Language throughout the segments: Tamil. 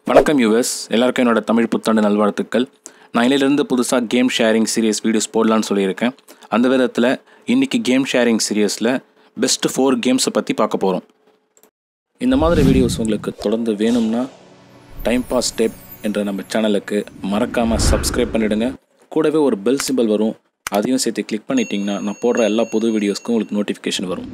வணக்கம் யூஎஸ் எல்லாருக்கும் என்னோட தமிழ் புத்தாண்டு நல்வாழ்த்துக்கள் நான் இதிலிருந்து புதுசாக கேம் ஷேரிங் சீரியஸ் வீடியோஸ் போடலான்னு சொல்லியிருக்கேன் அந்த விதத்தில் இன்றைக்கி கேம் ஷேரிங் சீரியஸில் பெஸ்ட் ஃபோர் கேம்ஸை பற்றி பார்க்க போகிறோம் இந்த மாதிரி வீடியோஸ் உங்களுக்கு தொடர்ந்து வேணும்னா டைம் பாஸ் ஸ்டெப் என்ற நம்ம சேனலுக்கு மறக்காமல் சப்ஸ்கிரைப் பண்ணிவிடுங்க கூடவே ஒரு பெல் சிம்பிள் வரும் அதையும் சேர்த்து கிளிக் பண்ணிட்டீங்கன்னா நான் போடுற எல்லா புது வீடியோஸ்க்கும் உங்களுக்கு நோட்டிஃபிகேஷன் வரும்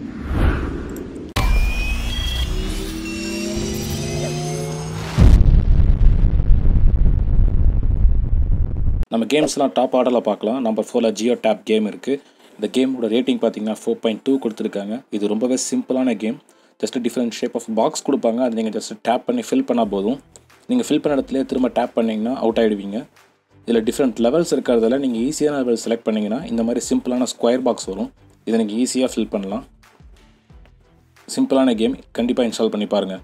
நம்ம கேம்ஸ்லாம் டாப் ஆர்டரில் பார்க்கலாம் நம்பர் ஃபோரில் ஜியோ டேப் கேம் இருக்குது இந்த கேமோட ரேட்டிங் பார்த்தீங்கன்னா ஃபோர் பாயிண்ட் டூ கொடுத்துருக்காங்க இது ரொம்பவே சிம்பிளான game just different shape of box கொடுப்பாங்க அது நீங்கள் ஜஸ்ட் டேப் பண்ணி ஃபில் பண்ணால் போதும் நீங்கள் ஃபில் பண்ண இடத்துல திரும்ப டேப் பண்ணிங்கன்னா அவுட் ஆகிடுவீங்க இதில் டிஃப்ரெண்ட் லெவல்ஸ் இருக்கிறதால நீங்கள் ஈஸியான லெவல் செலக்ட் பண்ணிங்கன்னா இந்த மாதிரி சிம்பிளான ஸ்கொயர் பாக்ஸ் வரும் இதை நீங்கள் ஈஸியாக ஃபில் பண்ணலாம் சிம்பிளான கேம் கண்டிப்பாக இன்ஸ்டால் பண்ணி பாருங்கள்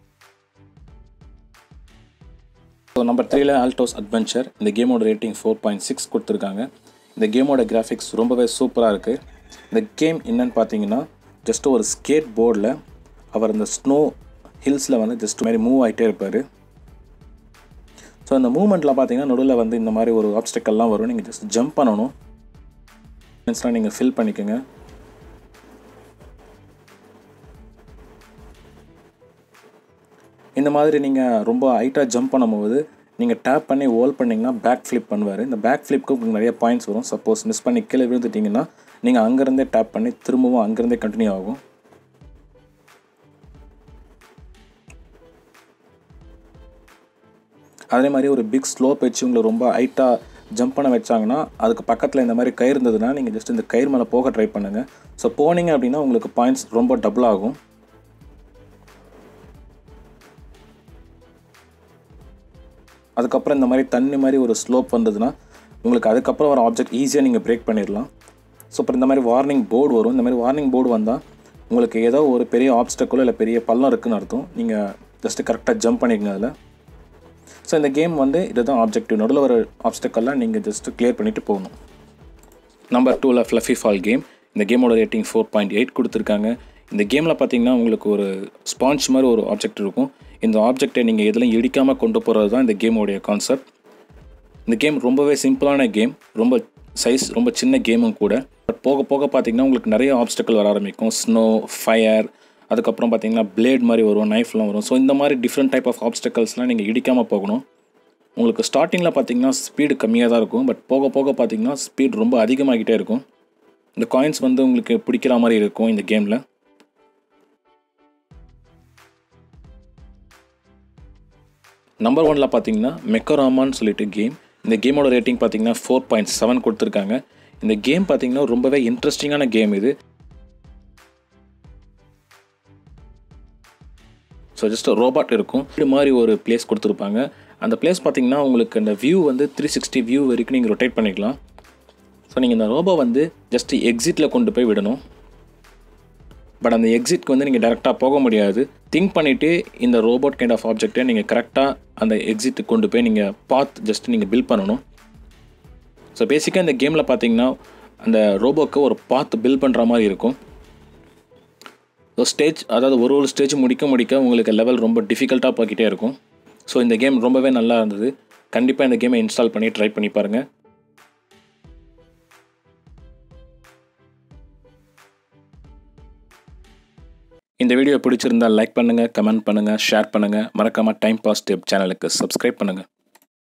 ஸோ நம்பர் த்ரீல ஆல்டோஸ் அட்வென்ச்சர் இந்த கேமோட ரேட்டிங் ஃபோர் பாயிண்ட் சிக்ஸ் கொடுத்துருக்காங்க இந்த கேமோட கிராஃபிக்ஸ் ரொம்பவே சூப்பராக இருக்குது இந்த கேம் என்னன்னு பார்த்தீங்கன்னா ஜஸ்ட் ஒரு ஸ்கேட் போர்டில் அவர் இந்த ஸ்னோ ஹில்ஸில் வந்து ஜஸ்ட் மாதிரி மூவ் ஆகிட்டே இருப்பார் ஸோ அந்த மூமெண்ட்டில் பார்த்தீங்கன்னா நடுவில் வந்து இந்த மாதிரி ஒரு ஆப்ஸ்டக்கல்லாம் வரும் நீங்கள் ஜஸ்ட் ஜம்ப் பண்ணணும் ஃப்ரெண்ட்ஸ்லாம் நீங்கள் ஃபில் பண்ணிக்கோங்க இந்த மாதிரி நீங்கள் ரொம்ப ஹைட்டாக ஜம்ப் பண்ணும்போது நீங்கள் டேப் பண்ணி ஹோல் பண்ணிங்கன்னா பேக் ஃப்ளிப் பண்ணுவார் இந்த பேக் ஃப்ளிப்க்கு உங்களுக்கு நிறைய பாயிண்ட்ஸ் வரும் சப்போஸ் மிஸ் பண்ணி கீழே விழுந்துட்டிங்கன்னா நீங்கள் அங்கேருந்தே டேப் பண்ணி திரும்பவும் அங்கேருந்தே கண்டினியூ ஆகும் அதே மாதிரி ஒரு பிக் ஸ்லோப் வச்சு உங்களை ரொம்ப ஹைட்டாக ஜம்ப் பண்ண வச்சாங்கன்னா அதுக்கு பக்கத்தில் இந்த மாதிரி கயிறு இருந்ததுன்னா நீங்கள் ஜஸ்ட் இந்த கயிறு மேலே போக ட்ரை பண்ணுங்கள் ஸோ போனீங்க அப்படின்னா உங்களுக்கு பாயிண்ட்ஸ் ரொம்ப டபுள் ஆகும் அதுக்கப்புறம் இந்த மாதிரி தண்ணி மாதிரி ஒரு ஸ்லோப் வந்ததுன்னா உங்களுக்கு அதுக்கப்புறம் ஒரு ஆப்ஜெக்ட் ஈஸியாக நீங்கள் பிரேக் பண்ணிடலாம் ஸோ அப்புறம் இந்த மாதிரி வார்னிங் போர்டு வரும் இந்த மாதிரி வார்னிங் போர்டு வந்தால் உங்களுக்கு ஏதோ ஒரு பெரிய ஆப்ஸ்டக்கலோ இல்லை பெரிய பள்ளம் இருக்குதுன்னு அர்த்தம் நீங்கள் ஜஸ்ட்டு கரெக்டாக ஜம்ப் பண்ணிக்கங்க அதில் ஸோ இந்த கேம் வந்து இதுதான் ஆப்ஜெக்டிவ் நடுவில் ஒரு ஆப்ஸ்டக்கெல்லாம் நீங்கள் ஜஸ்ட்டு கிளியர் பண்ணிவிட்டு போகணும் நம்பர் டூவில் ஃப்ளஃபி ஃபால் கேம் இந்த கேமோட ரேட்டிங் ஃபோர் பாயிண்ட் எயிட் கொடுத்துருக்காங்க இந்த கேமில் பார்த்தீங்கன்னா உங்களுக்கு ஒரு ஸ்பாஞ்ச் மாதிரி ஒரு ஆப்ஜெக்ட் இருக்கும் இந்த ஆப்ஜெக்டை நீங்கள் எதுலையும் இடிக்காமல் கொண்டு போகிறது தான் இந்த கேமோடைய கான்செப்ட் இந்த கேம் ரொம்பவே சிம்பிளான கேம் ரொம்ப சைஸ் ரொம்ப சின்ன கேமும் கூட பட் போக போக பார்த்தீங்கன்னா உங்களுக்கு நிறைய ஆப்ஸ்டக்கல் வர ஆரம்பிக்கும் ஸ்னோ ஃபயர் அதுக்கப்புறம் பார்த்தீங்கன்னா பிளேட் மாதிரி வரும் நைஃப்லாம் வரும் ஸோ இந்த மாதிரி டிஃப்ரெண்ட் டைப் ஆஃப் ஆப்ஸ்டக்கல்ஸ்லாம் நீங்கள் இடிக்காமல் போகணும் உங்களுக்கு ஸ்டார்டிங்கில் பார்த்தீங்கன்னா ஸ்பீடு கம்மியாக தான் இருக்கும் பட் போக போக பார்த்தீங்கன்னா ஸ்பீட் ரொம்ப அதிகமாகிட்டே இருக்கும் இந்த காயின்ஸ் வந்து உங்களுக்கு பிடிக்கிற மாதிரி இருக்கும் இந்த கேமில் நம்பர் ஒனில் பார்த்தீங்கன்னா மெக்கராமான்னு சொல்லிட்டு கேம் இந்த கேமோட ரேட்டிங் பார்த்தீங்கன்னா ஃபோர் பாயிண்ட் செவன் கொடுத்துருக்காங்க இந்த கேம் பார்த்தீங்கன்னா ரொம்பவே இன்ட்ரெஸ்டிங்கான கேம் இது ஸோ ஜஸ்ட் ரோபாட் இருக்கும் இது மாதிரி ஒரு பிளேஸ் கொடுத்துருப்பாங்க அந்த பிளேஸ் பார்த்தீங்கன்னா உங்களுக்கு அந்த வியூ வந்து த்ரீ சிக்ஸ்டி வியூ வரைக்கும் நீங்கள் ரொட்டேட் பண்ணிக்கலாம் ஸோ நீங்கள் இந்த ரோபோ வந்து ஜஸ்ட் எக்ஸிட்டில் கொண்டு போய் விடணும் பட் அந்த எக்ஸிட்க்கு வந்து நீங்கள் டேரெக்டாக போக முடியாது திங்க் பண்ணிவிட்டு இந்த ரோபோட் கைண்ட் ஆஃப் ஆப்ஜெக்டை நீங்கள் கரெக்டாக அந்த எக்ஸிட்டுக்கு கொண்டு போய் நீங்கள் பார்த்து ஜஸ்ட் நீங்கள் பில்ட் பண்ணணும் ஸோ பேசிக்காக இந்த கேமில் பார்த்தீங்கன்னா அந்த ரோபோக்கு ஒரு பாத் பில்ட் பண்ணுற மாதிரி இருக்கும் ஸோ ஸ்டேஜ் அதாவது ஒரு ஒரு ஸ்டேஜ் முடிக்க முடிக்க உங்களுக்கு லெவல் ரொம்ப டிஃபிகல்ட்டாக போய்கிட்டே இருக்கும் ஸோ இந்த கேம் ரொம்பவே நல்லா இருந்தது கண்டிப்பாக இந்த கேமை இன்ஸ்டால் பண்ணி ட்ரை பண்ணி பாருங்கள் இந்த வீடியோ பிடிச்சிருந்தால் லைக் பண்ணுங்கள் கமெண்ட் பண்ணுங்கள் ஷேர் பண்ணுங்கள் மறக்காமல் டைம் பாஸ் டிப் சேனலுக்கு சப்ஸ்கிரைப் பண்ணுங்கள்